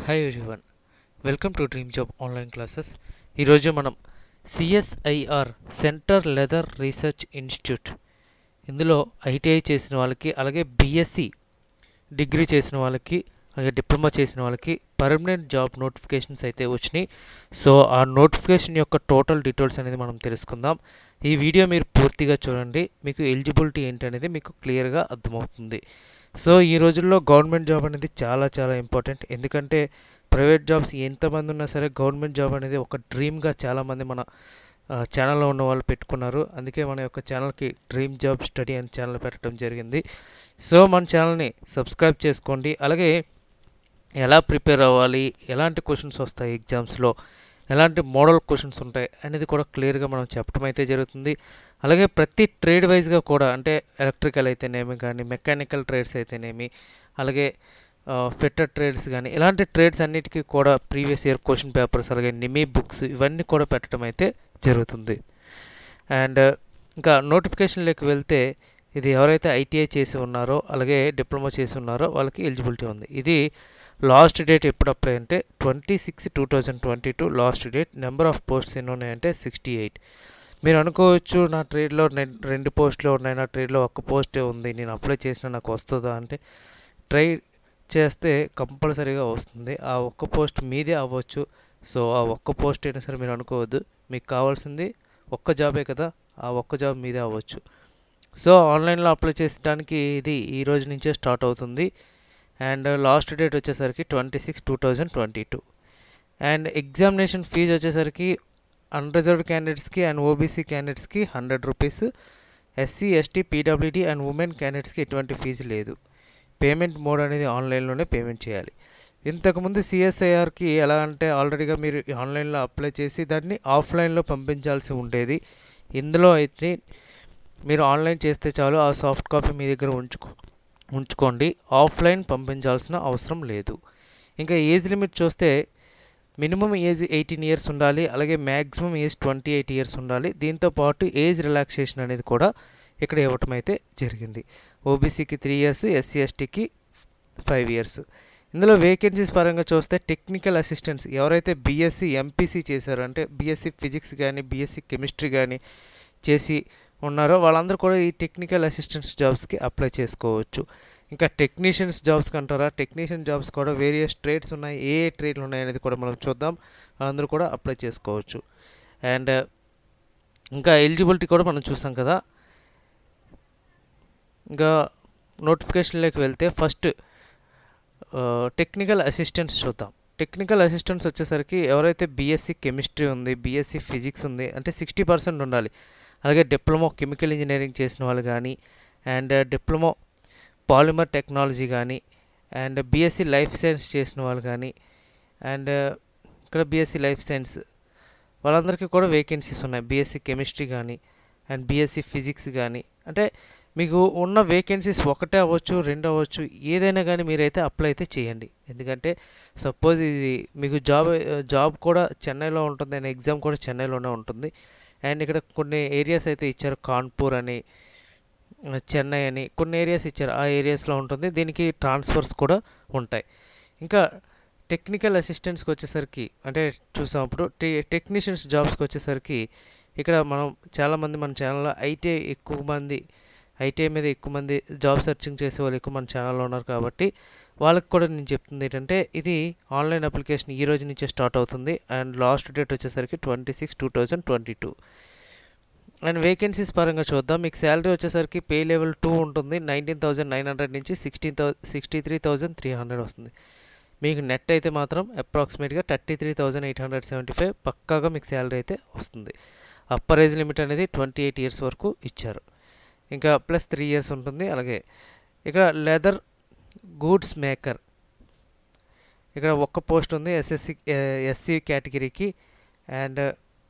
hi everyone welcome to dream job online classes ఈరోజు మనం CSIR center leather research institute ఇందులో ITI చేసిన వాళ్ళకి అలాగే బీఎస్సీ డిగ్రీ చేసిన వాళ్ళకి అలాగే డిప్లొమా చేసిన వాళ్ళకి పర్మనెంట్ జాబ్ నోటిఫికేషన్స్ అయితే వచ్చినాయి సో ఆ నోటిఫికేషన్ యొక్క టోటల్ డీటెయిల్స్ అనేది మనం తెలుసుకుందాం ఈ వీడియో మీరు పూర్తిగా చూడండి మీకు ఎలిజిబిలిటీ ఏంటనేది మీకు క్లియర్గా అర్థమవుతుంది సో ఈ రోజుల్లో గవర్నమెంట్ జాబ్ అనేది చాలా చాలా ఇంపార్టెంట్ ఎందుకంటే ప్రైవేట్ జాబ్స్ ఎంతమంది ఉన్నా సరే గవర్నమెంట్ జాబ్ అనేది ఒక డ్రీమ్గా చాలామంది మన ఛానల్లో ఉన్న వాళ్ళు పెట్టుకున్నారు అందుకే మన యొక్క ఛానల్కి డ్రీమ్ జాబ్ స్టడీ అని ఛానల్ పెట్టడం జరిగింది సో మన ఛానల్ని సబ్స్క్రైబ్ చేసుకోండి అలాగే ఎలా ప్రిపేర్ అవ్వాలి ఎలాంటి క్వశ్చన్స్ వస్తాయి ఎగ్జామ్స్లో ఎలాంటి మోడల్ క్వశ్చన్స్ ఉంటాయి అనేది కూడా క్లియర్గా మనం చెప్పడం అయితే జరుగుతుంది అలాగే ప్రతి ట్రేడ్ వైజ్గా కూడా అంటే ఎలక్ట్రికల్ అయితేనేమి కానీ మెకానికల్ ట్రేడ్స్ అయితేనేమి అలాగే ఫిట్టర్ ట్రేడ్స్ కానీ ఇలాంటి ట్రేడ్స్ అన్నిటికీ కూడా ప్రీవియస్ ఇయర్ క్వశ్చన్ పేపర్స్ అలాగే నిమీ బుక్స్ ఇవన్నీ కూడా పెట్టడం అయితే జరుగుతుంది అండ్ ఇంకా నోటిఫికేషన్లోకి వెళ్తే ఇది ఎవరైతే ఐటీఐ చేసి ఉన్నారో అలాగే డిప్లొమా చేసి ఉన్నారో వాళ్ళకి ఎలిజిబిలిటీ ఉంది ఇది లాస్ట్ డేట్ ఎప్పుడు అప్లై అంటే twenty six two thousand twenty two last date number of posts ఎన్ని ఉన్నాయంటే సిక్స్టీ ఎయిట్ మీరు అనుకోవచ్చు నా ట్రేడ్లో రెండు పోస్టులు ఉన్నాయి నా ట్రేడ్లో ఒక్క పోస్టే ఉంది నేను అప్లై చేసినా నాకు వస్తుందా అంటే ట్రై చేస్తే కంపల్సరీగా వస్తుంది ఆ ఒక్క పోస్ట్ మీదే అవ్వచ్చు సో ఆ ఒక్క పోస్ట్ అయినా సరే మీరు అనుకోవద్దు మీకు కావాల్సింది ఒక్క జాబే కదా ఆ ఒక్క జాబ్ మీదే అవ్వచ్చు సో ఆన్లైన్లో అప్లై చేసడానికి ఇది ఈ రోజు నుంచే స్టార్ట్ అవుతుంది అండ్ లాస్ట్ డేట్ వచ్చేసరికి twenty six two thousand twenty two and examination fee వచ్చేసరికి అన్రిజర్వ్డ్ క్యాండిడేట్స్కి అండ్ ఓబీసీ క్యాండిడేట్స్కి hundred rupees SC ST PWD and women క్యాండిడేట్స్కి ఎటువంటి ఫీజు లేదు పేమెంట్ మోడ్ అనేది ఆన్లైన్లోనే పేమెంట్ చేయాలి ఇంతకుముందు సిఎస్ఐఆర్కి ఎలా అంటే ఆల్రెడీగా మీరు ఆన్లైన్లో అప్లై చేసి దాన్ని ఆఫ్లైన్లో పంపించాల్సి ఉండేది ఇందులో అయితే మీరు ఆన్లైన్ చేస్తే చాలు ఆ సాఫ్ట్ కాపీ మీ దగ్గర ఉంచుకో ఉంచుకోండి ఆఫ్లైన్ పంపించాల్సిన అవసరం లేదు ఇంకా ఏజ్ లిమిట్ చూస్తే మినిమం ఏజ్ ఎయిటీన్ ఇయర్స్ ఉండాలి అలాగే maximum age twenty eight years ఉండాలి దీంతో పాటు ఏజ్ రిలాక్సేషన్ అనేది కూడా ఇక్కడ ఇవ్వటం అయితే జరిగింది ఓబీసీకి త్రీ ఇయర్స్ ఎస్సీ ఎస్టీకి ఫైవ్ ఇయర్స్ ఇందులో వేకెన్సీస్ పరంగా చూస్తే టెక్నికల్ అసిస్టెంట్స్ ఎవరైతే బీఎస్సీ ఎంపీసీ చేశారో అంటే బీఎస్సీ ఫిజిక్స్ కానీ బీఎస్సీ కెమిస్ట్రీ కానీ చేసి ఉన్నారో వాళ్ళందరూ కూడా ఈ టెక్నికల్ అసిస్టెంట్స్ జాబ్స్కి అప్లై చేసుకోవచ్చు ఇంకా టెక్నీషియన్స్ జాబ్స్ అంటారా టెక్నీషియన్ జాబ్స్ కూడా వేరియస్ ట్రేడ్స్ ఉన్నాయి ఏ ఏ ట్రేడ్లు ఉన్నాయి అనేది కూడా మనం చూద్దాం వాళ్ళందరూ కూడా అప్లై చేసుకోవచ్చు అండ్ ఇంకా ఎలిజిబిలిటీ కూడా మనం చూసాం కదా ఇంకా నోటిఫికేషన్లోకి వెళ్తే ఫస్ట్ టెక్నికల్ అసిస్టెంట్స్ చూద్దాం టెక్నికల్ అసిస్టెంట్స్ వచ్చేసరికి ఎవరైతే బీఎస్సీ కెమిస్ట్రీ ఉంది బీఎస్సీ ఫిజిక్స్ ఉంది అంటే సిక్స్టీ పర్సెంట్ ఉండాలి అలాగే డిప్లొమా కెమికల్ ఇంజనీరింగ్ చేసిన వాళ్ళు కానీ అండ్ డిప్లొమా పాలిమర్ టెక్నాలజీ కానీ అండ్ బీఎస్సీ లైఫ్ సైన్స్ చేసిన వాళ్ళు కానీ అండ్ ఇక్కడ బీఎస్సీ లైఫ్ సైన్స్ వాళ్ళందరికీ కూడా వేకెన్సీస్ ఉన్నాయి బీఎస్సీ కెమిస్ట్రీ కానీ అండ్ బీఎస్సీ ఫిజిక్స్ కానీ అంటే మీకు ఉన్న వేకెన్సీస్ ఒకటే అవ్వచ్చు రెండు అవ్వచ్చు ఏదైనా కానీ మీరైతే అప్లై అయితే చేయండి ఎందుకంటే సపోజ్ ఇది మీకు జాబ్ జాబ్ కూడా చెన్నైలో ఉంటుంది అండ్ ఎగ్జామ్ కూడా చెన్నైలోనే ఉంటుంది అండ్ ఇక్కడ కొన్ని ఏరియాస్ అయితే ఇచ్చారు కాన్పూర్ అని చెన్నై అని కొన్ని ఏరియాస్ ఇచ్చారు ఆ ఏరియాస్లో ఉంటుంది దీనికి ట్రాన్స్ఫర్స్ కూడా ఉంటాయి ఇంకా టెక్నికల్ అసిస్టెంట్స్కి వచ్చేసరికి అంటే చూసాం అప్పుడు టె టెక్నీషియన్స్ జాబ్స్కి వచ్చేసరికి ఇక్కడ మనం చాలామంది మన ఛానల్లో ఐటీఐ ఎక్కువ మంది ఐటీఐ మీద ఎక్కువ మంది జాబ్ సెర్చింగ్ చేసే వాళ్ళు ఎక్కువ మన ఛానల్లో ఉన్నారు కాబట్టి వాళ్ళకి కూడా నేను చెప్తుంది ఏంటంటే ఇది ఆన్లైన్ అప్లికేషన్ ఈ రోజు నుంచే స్టార్ట్ అవుతుంది అండ్ లాస్ట్ డేట్ వచ్చేసరికి twenty six two thousand twenty two and vacancies పరంగా చూద్దాం మీకు శాలరీ వచ్చేసరికి పే లెవెల్ టూ ఉంటుంది నైన్టీన్ థౌజండ్ నైన్ హండ్రెడ్ నుంచి sixteen thou sixty three thousand three hundred వస్తుంది మీకు నెట్ అయితే మాత్రం అప్రాక్సిమేట్గా thirty three thousand eight hundred seventy five పక్కాగా మీకు శాలరీ అయితే వస్తుంది అప్పర్ ఏజ్ లిమిట్ అనేది ట్వంటీ ఎయిట్ ఇయర్స్ వరకు ఇచ్చారు ఇంకా ప్లస్ త్రీ ఇయర్స్ ఉంటుంది అలాగే ఇక్కడ లెదర్ గూడ్స్ మేకర్ ఇక్కడ ఒక్క పోస్ట్ ఉంది ఎస్ఎస్సి ఎస్సీ కేటగిరీకి అండ్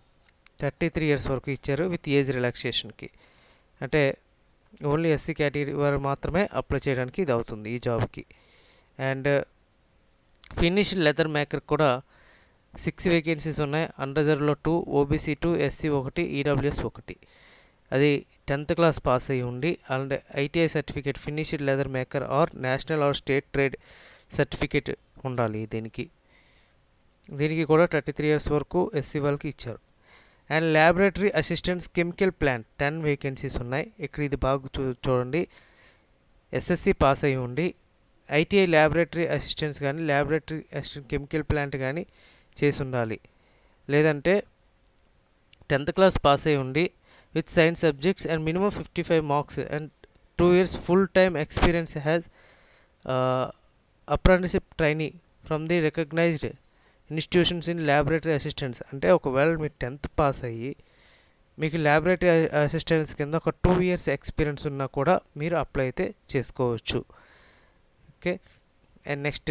థర్టీ త్రీ ఇయర్స్ వరకు ఇచ్చారు విత్ ఏజ్ రిలాక్సేషన్కి అంటే ఓన్లీ ఎస్సీ కేటగిరీ వారు మాత్రమే అప్లై చేయడానికి ఇది అవుతుంది ఈ జాబ్కి అండ్ ఫినిష్ లెదర్ మేకర్ కూడా సిక్స్ వేకెన్సీస్ ఉన్నాయి అన్రిజర్వ్లో టూ ఓబీసీ టూ ఎస్సీ ఒకటి ఈడబ్ల్యూఎస్ ఒకటి అది టెన్త్ క్లాస్ పాస్ అయ్యి ఉండి and ITI certificate finished leather maker or national or state trade certificate ఉండాలి దీనికి దీనికి కూడా థర్టీ త్రీ ఇయర్స్ వరకు ఎస్సీ వాళ్ళకి ఇచ్చారు and laboratory assistants chemical plant ten vacancies ఉన్నాయి ఇక్కడ ఇది బాగా చూ చూడండి ఎస్ఎస్సి పాస్ అయి ఉండి ఐటీఐ ల్యాబొరేటరీ అసిస్టెంట్స్ కానీ ల్యాబొరేటరీ అసిస్టెంట్ కెమికల్ ప్లాంట్ కానీ చేసి ఉండాలి లేదంటే టెన్త్ క్లాస్ పాస్ అయి ఉండి with science subjects and minimum fifty five marks and two years full time experience has apprenticeship trainee from the recognised institutions in laboratory assistants అంటే ఒకవేళ మీరు tenth pass అయ్యి మీకు ల్యాబొరేటరీ అసిస్టెంట్స్ కింద ఒక two years experience ఉన్నా కూడా మీరు అప్లై అయితే చేసుకోవచ్చు okay and next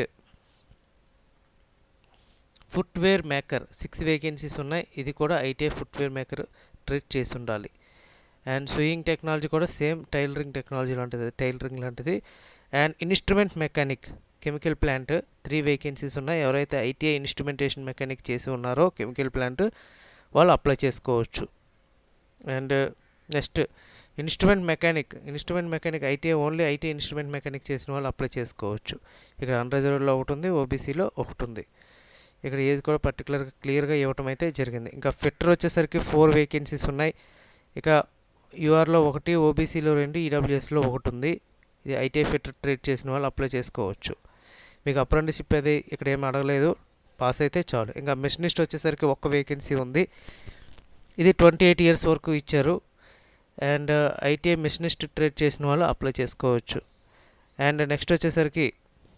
footwear maker six vacancies ఉన్నాయి ఇది కూడా ఐటీఐ ఫుట్వేర్ మేకర్ ట్రీట్ చేసి ఉండాలి అండ్ స్వియింగ్ టెక్నాలజీ కూడా సేమ్ టైలరింగ్ టెక్నాలజీ లాంటిది టైలరింగ్ లాంటిది and instrument mechanic chemical plant three vacancies ఉన్నాయి ఎవరైతే ఐటీఐ ఇన్స్ట్రుమెంటేషన్ మెకానిక్ చేసి ఉన్నారో కెమికల్ ప్లాంట్ వాళ్ళు అప్లై చేసుకోవచ్చు and next instrument mechanic instrument mechanic ITI only IT instrument mechanic చేసిన వాళ్ళు అప్లై చేసుకోవచ్చు ఇక్కడ అన్రిజర్వ్డ్లో ఒకటి ఉంది ఓబీసీలో ఒకటి ఉంది ఇక్కడ ఏజ్ కూడా పర్టికులర్గా క్లియర్గా ఇవ్వటం అయితే జరిగింది ఇంకా ఫిట్టర్ వచ్చేసరికి ఫోర్ వేకెన్సీస్ ఉన్నాయి ఇక యూఆర్లో ఒకటి ఓబీసీలో రెండు ఈడబ్ల్యూఎస్లో ఒకటి ఉంది ఇది ఐటీఐ ఫిట్టర్ ట్రేడ్ చేసిన వాళ్ళు అప్లై చేసుకోవచ్చు మీకు అప్రెంటిషిప్ అది ఇక్కడ ఏం అడగలేదు పాస్ అయితే చాలు ఇంకా మెషినిస్ట్ వచ్చేసరికి ఒక్క వేకెన్సీ ఉంది ఇది ట్వంటీ ఎయిట్ ఇయర్స్ వరకు ఇచ్చారు అండ్ ఐటీఐ మెషినిస్ట్ ట్రేడ్ చేసిన వాళ్ళు అప్లై చేసుకోవచ్చు అండ్ నెక్స్ట్ వచ్చేసరికి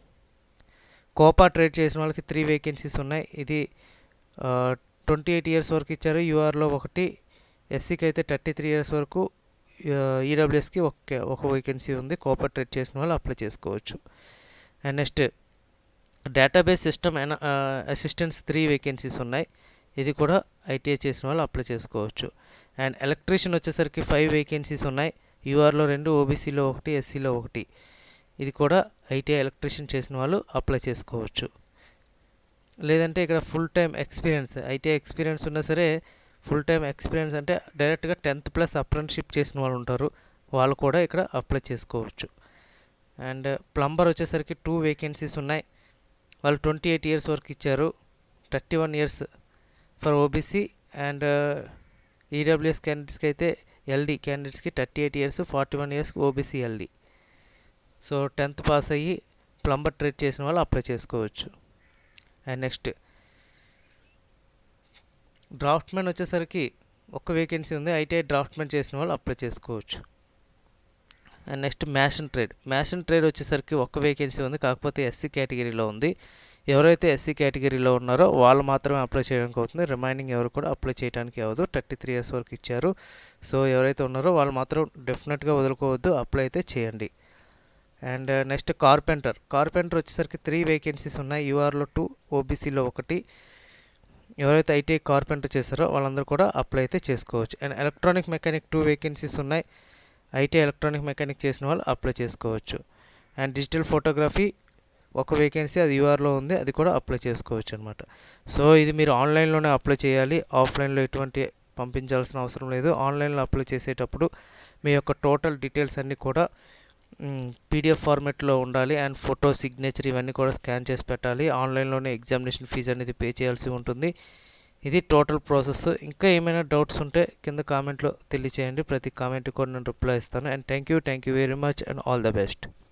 కోపా ట్రేడ్ చేసిన వాళ్ళకి త్రీ వేకెన్సీస్ ఉన్నాయి ఇది ట్వంటీ ఎయిట్ ఇయర్స్ వరకు ఇచ్చారు యూఆర్లో ఒకటి ఎస్సీకి అయితే థర్టీ త్రీ ఇయర్స్ వరకు ఈడబ్ల్యూఎస్కి ఒక ఒక వేకెన్సీ ఉంది కోపా ట్రేడ్ చేసిన వాళ్ళు అప్లై చేసుకోవచ్చు and next database system assistants three vacancies ఉన్నాయి ఇది కూడా ఐటీఐ చేసిన వాళ్ళు అప్లై చేసుకోవచ్చు అండ్ ఎలక్ట్రీషియన్ వచ్చేసరికి ఫైవ్ వేకెన్సీస్ ఉన్నాయి యూఆర్లో రెండు ఓబీసీలో ఒకటి ఎస్సీలో ఒకటి ఇది కూడా ఐటీఐ ఎలక్ట్రీషియన్ చేసిన వాళ్ళు అప్లై చేసుకోవచ్చు లేదంటే ఇక్కడ full time experience ITI experience ఉన్నా సరే ఫుల్ టైం ఎక్స్పీరియన్స్ అంటే డైరెక్ట్గా టెన్త్ ప్లస్ అప్రెంటిషిప్ చేసిన వాళ్ళు ఉంటారు వాళ్ళు కూడా ఇక్కడ అప్లై చేసుకోవచ్చు అండ్ ప్లంబర్ వచ్చేసరికి టూ వేకెన్సీస్ ఉన్నాయి వాళ్ళు ట్వంటీ ఎయిట్ ఇయర్స్ వరకు ఇచ్చారు thirty one years for OBC and EWS క్యాండిడేట్స్కి అయితే ఎల్డీ క్యాండిడేట్స్కి thirty eight years forty one ఇయర్స్కి OBC LD so tenth pass అయ్యి ప్లంబర్ ట్రేడ్ చేసిన వాళ్ళు అప్లై చేసుకోవచ్చు అండ్ నెక్స్ట్ డ్రాఫ్ట్మెన్ వచ్చేసరికి ఒక్క వేకెన్సీ ఉంది ఐటీఐ డ్రాఫ్ట్మెన్ చేసిన వాళ్ళు అప్లై చేసుకోవచ్చు and next mason trade mason trade వచ్చేసరికి ఒక్క వేకెన్సీ ఉంది కాకపోతే ఎస్సీ కేటగిరీలో ఉంది ఎవరైతే ఎస్సీ కేటగిరీలో ఉన్నారో వాళ్ళు మాత్రమే అప్లై చేయడానికి అవుతుంది రిమైనింగ్ ఎవరు కూడా అప్లై చేయడానికి అవ్వదు థర్టీ త్రీ ఇయర్స్ వరకు ఇచ్చారు సో ఎవరైతే ఉన్నారో వాళ్ళు మాత్రం డెఫినెట్గా వదులుకోవద్దు అప్లై అయితే చేయండి అండ్ నెక్స్ట్ కార్పెంటర్ కార్పెంటర్ వచ్చేసరికి త్రీ వేకెన్సీస్ ఉన్నాయి యూఆర్లో టూ ఓబీసీలో ఒకటి ఎవరైతే ఐటీఐ కార్పెంటర్ చేస్తారో వాళ్ళందరూ కూడా అప్లై అయితే చేసుకోవచ్చు and electronic mechanic two vacancies ఉన్నాయి ఐటీ ఎలక్ట్రానిక్ మెకానిక్ చేసిన వాళ్ళు అప్లై చేసుకోవచ్చు అండ్ డిజిటల్ ఫోటోగ్రఫీ ఒక వేకెన్సీ అది యూఆర్లో ఉంది అది కూడా అప్లై చేసుకోవచ్చు అనమాట సో ఇది మీరు ఆన్లైన్లోనే అప్లై చేయాలి ఆఫ్లైన్లో ఎటువంటి పంపించాల్సిన అవసరం లేదు ఆన్లైన్లో అప్లై చేసేటప్పుడు మీ యొక్క టోటల్ డీటెయిల్స్ అన్నీ కూడా పీడిఎఫ్ ఫార్మాట్లో ఉండాలి అండ్ ఫోటో సిగ్నేచర్ ఇవన్నీ కూడా స్కాన్ చేసి పెట్టాలి ఆన్లైన్లోనే ఎగ్జామినేషన్ ఫీజు అనేది పే చేయాల్సి ఉంటుంది ఇది టోటల్ ప్రాసెస్ ఇంకా ఏమైనా డౌట్స్ ఉంటే కింద కామెంట్లో తెలియచేయండి ప్రతి కామెంట్కి కూడా నేను రిప్లై ఇస్తాను and thank you thank you very much and all the best